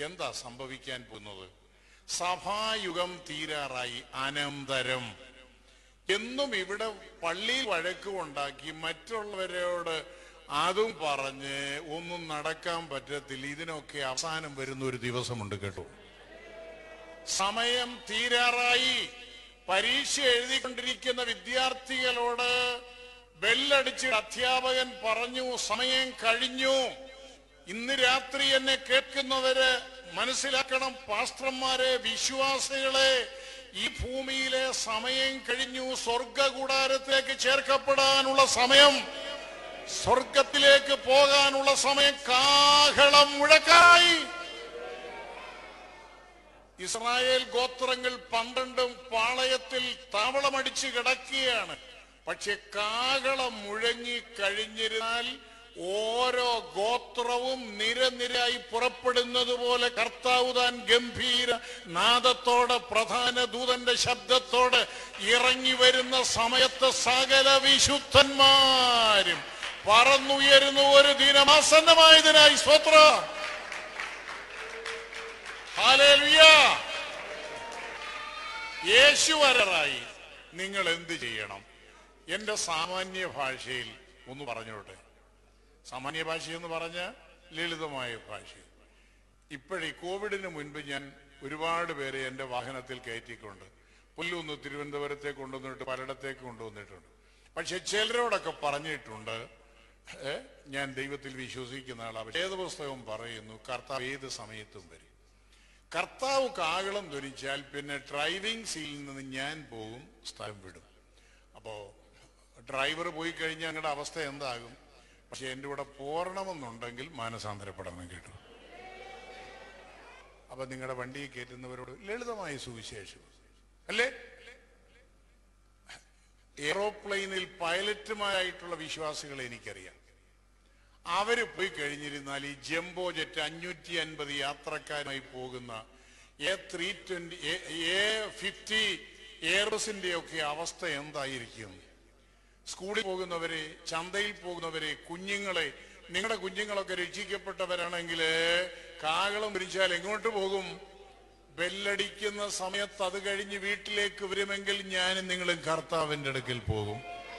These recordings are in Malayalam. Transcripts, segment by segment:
എന്താ സംഭവിക്കാൻ പോകുന്നത് സഭായുഗം തീരാറായി അനന്തരം എന്നും ഇവിടെ പള്ളിയിൽ വഴക്കുണ്ടാക്കി മറ്റുള്ളവരോട് അതും പറഞ്ഞ് ഒന്നും നടക്കാൻ പറ്റത്തില്ല ഇതിനൊക്കെ അവസാനം വരുന്ന ഒരു ദിവസമുണ്ട് കേട്ടോ സമയം തീരാറായി പരീക്ഷ എഴുതിക്കൊണ്ടിരിക്കുന്ന വിദ്യാർത്ഥികളോട് ബെല്ലടിച്ച് അധ്യാപകൻ പറഞ്ഞു സമയം കഴിഞ്ഞു ഇന്ന് രാത്രി എന്നെ കേൾക്കുന്നവര് മനസ്സിലാക്കണം പാസ്റ്റർമാരെ വിശ്വാസികളെ ഈ ഭൂമിയിലെ സമയം കഴിഞ്ഞു സ്വർഗകൂടാരത്തിലേക്ക് ചേർക്കപ്പെടാനുള്ള സമയം സ്വർഗത്തിലേക്ക് പോകാനുള്ള സമയം കാഹളം മുഴക്കായി ഇസ്രായേൽ ഗോത്രങ്ങൾ പന്ത്രണ്ടും പാളയത്തിൽ താവളമടിച്ച് കിടക്കുകയാണ് പക്ഷെ കാഹളം മുഴങ്ങി കഴിഞ്ഞിരുന്നാൽ ഓരോ ഗോത്രവും നിരനിരായി പുറപ്പെടുന്നത് പോലെ കർത്താവ് താൻ ഗംഭീര നാദത്തോടെ പ്രധാന ദൂതന്റെ ശബ്ദത്തോടെ ഇറങ്ങി വരുന്ന സമയത്ത് സകല വിശുദ്ധന്മാരും പറന്നുയരുന്ന ഒരു ദിനമാസന്നമായതിനായി സ്വത്ര ഹാലേലുയ യേശു വരറായി നിങ്ങൾ എന്ത് ചെയ്യണം എന്റെ സാമാന്യ ഭാഷയിൽ ഒന്ന് പറഞ്ഞോട്ടെ സാമാന്യ ഭാഷ എന്ന് പറഞ്ഞ ലളിതമായ ഭാഷ ഇപ്പോഴീ കോവിഡിന് മുൻപ് ഞാൻ ഒരുപാട് പേരെ എൻ്റെ വാഹനത്തിൽ കയറ്റിക്കൊണ്ട് പുല്ലൊന്ന് തിരുവനന്തപുരത്തേക്ക് കൊണ്ടുവന്നിട്ട് പലയിടത്തേക്ക് കൊണ്ടുവന്നിട്ടുണ്ട് പക്ഷെ ചിലരോടൊക്കെ പറഞ്ഞിട്ടുണ്ട് ഏ, ഞാൻ ദൈവത്തിൽ വിശ്വസിക്കുന്ന ആളാണ് ഏത് പുസ്തകം പറയുന്നു കർത്താവ് ഏത് സമയത്തും വരും കർത്താവ് കാകളം ധരിച്ചാൽ പിന്നെ ഡ്രൈവിംഗ് സീലിൽ നിന്ന് ഞാൻ പോകും സ്ഥലം വിടും അപ്പോ ഡ്രൈവർ പോയി കഴിഞ്ഞാൽ ഞങ്ങളുടെ അവസ്ഥ എന്താകും പക്ഷെ എൻ്റെ കൂടെ പോരണമെന്നുണ്ടെങ്കിൽ മാനസാന്തരപ്പെടണം കേട്ടു അപ്പൊ നിങ്ങളുടെ വണ്ടിയിൽ കയറ്റുന്നവരോട് ലളിതമായ സുവിശേഷം അല്ലേ എയറോപ്ലെയിനിൽ പൈലറ്റുമാരായിട്ടുള്ള വിശ്വാസികളെ എനിക്കറിയാം അവര് പോയി കഴിഞ്ഞിരുന്നാൽ ഈ ജംബോ ജെറ്റ് അഞ്ഞൂറ്റി അൻപത് യാത്രക്കാരുമായി പോകുന്ന A three twenty A fifty എയർബസിന്റെ ഒക്കെ അവസ്ഥ എന്തായിരിക്കും സ്കൂളിൽ പോകുന്നവരെ ചന്തയിൽ പോകുന്നവരെ കുഞ്ഞുങ്ങളെ നിങ്ങളുടെ കുഞ്ഞുങ്ങളൊക്കെ രക്ഷിക്കപ്പെട്ടവരാണെങ്കിൽ കാകളം പിരിച്ചാൽ എങ്ങോട്ട് പോകും ബെല്ലടിക്കുന്ന സമയത്ത് അത് കഴിഞ്ഞ് വീട്ടിലേക്ക് വരുമെങ്കിൽ ഞാനും നിങ്ങളും കർത്താവിന്റെ അടുക്കൽ പോകും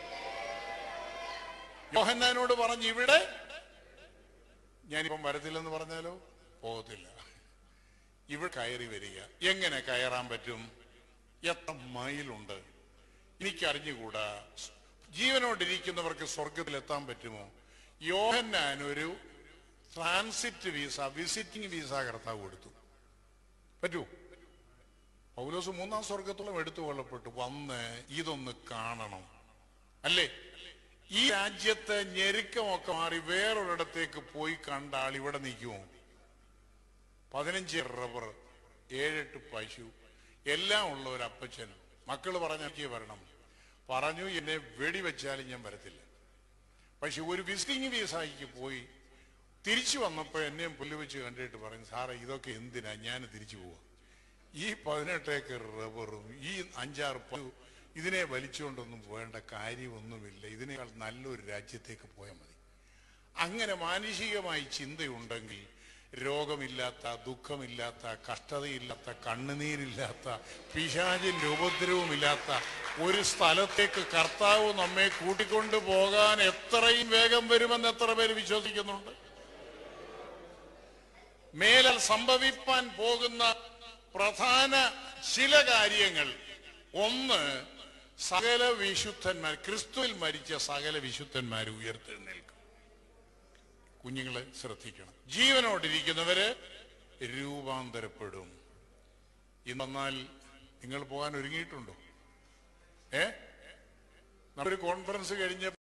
യോഹന്നാനോട് പറഞ്ഞു ഇവിടെ ഞാനിപ്പം വരത്തില്ലെന്ന് പറഞ്ഞാലോ പോകത്തില്ല ഇവിടെ കയറി വരിക എങ്ങനെ കയറാൻ പറ്റും എത്ര മൈലുണ്ട് എനിക്കറിഞ്ഞുകൂടാ ജീവനോടിരിക്കുന്നവർക്ക് സ്വർഗത്തിൽ എത്താൻ പറ്റുമോ യോഹന്നാൻ ഒരു ട്രാൻസിറ്റ് വീസ വിസിറ്റിംഗ് വീസ കർത്താവ് കൊടുത്തു പറ്റൂ പൗലോസ് മൂന്നാം സ്വർഗത്തോളം എടുത്തു കൊള്ളപ്പെട്ടു വന്ന് ഇതൊന്ന് കാണണം അല്ലേ ഈ രാജ്യത്തെ ഞെരുക്കമൊക്കെ മാറി വേറൊരിടത്തേക്ക് പോയി കണ്ട ആൾ ഇവിടെ നിൽക്കുമോ പതിനഞ്ച് റബ്ബർ ഏഴെട്ട് പശു എല്ലാം ഉള്ള ഒരു അപ്പച്ചൻ മക്കൾ പറഞ്ഞ എനിക്ക് വരണം പറഞ്ഞു എന്നെ വെടിവെച്ചാലും ഞാൻ വരത്തില്ല പക്ഷെ ഒരു വിസിറ്റിംഗ് വീസായിക്ക് പോയി തിരിച്ചു വന്നപ്പോ എന്നെയും പുല്ലുവെച്ച് കണ്ടിട്ട് പറഞ്ഞു സാറേ ഇതൊക്കെ എന്തിനാ ഞാൻ തിരിച്ചു പോവാ ഈ പതിനെട്ട് ഏക്കർ റബ്ബറും ഈ അഞ്ചാറ് പശു ഇതിനെ വലിച്ചുകൊണ്ടൊന്നും പോകേണ്ട കാര്യമൊന്നുമില്ല ഇതിനേക്കാൾ നല്ലൊരു രാജ്യത്തേക്ക് പോയാൽ മതി അങ്ങനെ മാനുഷികമായി ചിന്തയുണ്ടെങ്കിൽ രോഗമില്ലാത്ത ദുഃഖമില്ലാത്ത കഷ്ടതയില്ലാത്ത കണ്ണുനീരില്ലാത്ത പിശാചിന്റെ ഉപദ്രവമില്ലാത്ത ഒരു സ്ഥലത്തേക്ക് കർത്താവ് നമ്മെ കൂട്ടിക്കൊണ്ടു പോകാൻ എത്രയും വേഗം വരുമെന്ന് എത്ര പേര് വിശ്വസിക്കുന്നുണ്ട് മേലാൽ സംഭവിപ്പാൻ പോകുന്ന പ്രധാന ചില കാര്യങ്ങൾ ഒന്ന് സകല വിശുദ്ധന്മാർ ക്രിസ്തുവിൽ മരിച്ച സകല വിശുദ്ധന്മാർ ഉയർത്തെഴുന്നേൽക്കും കുഞ്ഞുങ്ങളെ ശ്രദ്ധിക്കണം ജീവനോടിരിക്കുന്നവര് രൂപാന്തരപ്പെടും ഇന്നെന്നാൽ നിങ്ങൾ പോകാൻ ഒരുങ്ങിയിട്ടുണ്ടോ ഏ നമ്മളൊരു കോൺഫറൻസ് കഴിഞ്ഞ